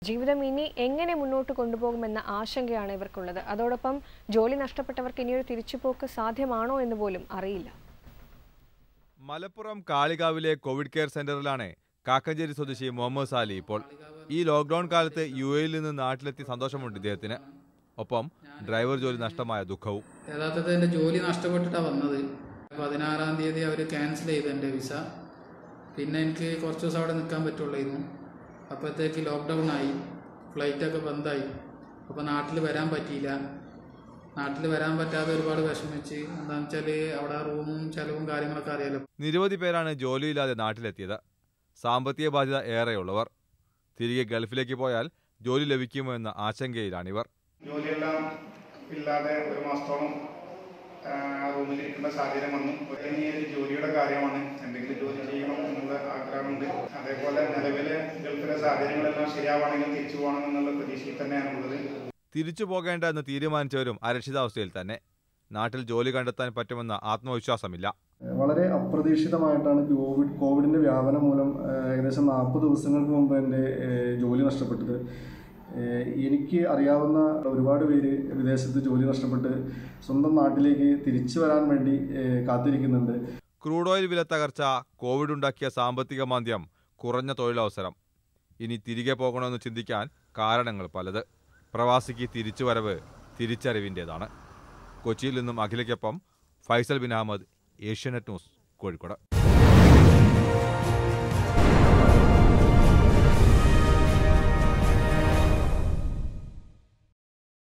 ജീവിതം ഇനി എങ്ങനെ മുന്നോട്ട് കൊണ്ടുപോകുമെന്ന ആശങ്കയാണ് ഇവർക്കുള്ളത് അതോടൊപ്പം ജോലി നഷ്ടപ്പെട്ടവർക്ക് ഇനിയൊരു തിരിച്ചുപോക്ക് സാധ്യമാണോ എന്ന് പോലും അറിയില്ല മലപ്പുറം കാളികാവിലെ കോവിഡ് കെയർ സെന്ററിലാണ് കാക്കഞ്ചേരി സ്വദേശി മുഹമ്മദ് സാലി ഇപ്പോൾ ഈ ലോക്ക്ഡൌൺ കാലത്ത് യു എയിൽ നിന്ന് നാട്ടിലെത്തി സന്തോഷമുണ്ട് ഇദ്ദേഹത്തിന് ഒപ്പം ഡ്രൈവർ ജോലി നഷ്ടമായ ദുഃഖവും യഥാർത്ഥത്തിൽ എൻ്റെ ജോലി നഷ്ടപ്പെട്ടിട്ടാണ് വന്നത് പതിനാറാം തീയതി അവർ ക്യാൻസൽ ചെയ്തു എൻ്റെ വിസ പിന്നെ എനിക്ക് കുറച്ച് ദിവസം അവിടെ നിൽക്കാൻ പറ്റുള്ളായിരുന്നു അപ്പോഴത്തേക്ക് ലോക്ക്ഡൗൺ ആയി ഫ്ലൈറ്റൊക്കെ ബന്ധായി അപ്പോൾ നാട്ടിൽ വരാൻ പറ്റിയില്ല നാട്ടിൽ വരാൻ പറ്റാതെ ഒരുപാട് വിഷമിച്ച് എന്താണെന്ന് വെച്ചാൽ അവിടെ റൂമും ചിലവും കാര്യങ്ങളൊക്കെ അറിയാലോ നിരവധി പേരാണ് ജോലിയില്ലാതെ നാട്ടിലെത്തിയത് സാമ്പത്തിക ബാധ്യത ഏറെയുള്ളവർ തിരികെ ഗൾഫിലേക്ക് പോയാൽ ജോലി ലഭിക്കുമോ എന്ന ആശങ്കയിലാണിവർ ജോലിയെല്ലാം ഇല്ലാതെ ഒരു മാസത്തോളം ആ, റൂമിലിരിക്കേണ്ട സാഹചര്യം വന്നു ഇനി ഒരു ജോലിയുടെ കാര്യമാണ് എന്തെങ്കിലും ജോലി ചെയ്യണം എന്നുള്ള ആഗ്രഹമുണ്ട് അതേപോലെ നിലവിലെ ഗൾഫിലെ സാഹചര്യങ്ങളെല്ലാം ശരിയാവുകയാണെങ്കിൽ തിരിച്ചു പോകണം എന്നുള്ള പ്രതീക്ഷയിൽ തന്നെയാണുള്ളത് തിരിച്ചു പോകേണ്ട എന്ന് തീരുമാനിച്ചവരും അരക്ഷിതാവസ്ഥയിൽ തന്നെ നാട്ടിൽ ജോലി കണ്ടെത്താൻ പറ്റുമെന്ന ആത്മവിശ്വാസമില്ല വളരെ അപ്രതീക്ഷിതമായിട്ടാണ് കോവിഡ് കോവിഡിൻ്റെ വ്യാപനം മൂലം ഏഹ്, ഏകദേശം നാൽപ്പത് ദിവസങ്ങൾക്ക് മുമ്പ് എൻ്റെ ഏഹ്, ജോലി നഷ്ടപ്പെട്ടത് ഏഹ്, എനിക്ക് അറിയാവുന്ന ഒരുപാട് പേര് വിദേശത്ത് ജോലി നഷ്ടപ്പെട്ട് സ്വന്തം നാട്ടിലേക്ക് തിരിച്ചു വരാൻ വേണ്ടി ഏഹ്, കാത്തിരിക്കുന്നുണ്ട് ക്രൂഡ് ഓയിൽ വില തകർച്ച കോവിഡ് ഉണ്ടാക്കിയ സാമ്പത്തിക മാന്ദ്യം കുറഞ്ഞ തൊഴിലവസരം ഇനി തിരികെ പോകണമെന്ന് ചിന്തിക്കാൻ കാരണങ്ങൾ പലത് പ്രവാസിക്ക് തിരിച്ചുവരവ് തിരിച്ചറിവിൻ്റേതാണ് കൊച്ചിയിൽ നിന്നും അഖിലയ്ക്കൊപ്പം ഫൈസൽ ബിൻ അഹമ്മദ് ഏഷ്യാനെറ്റ് ന്യൂസ് കോഴിക്കോട്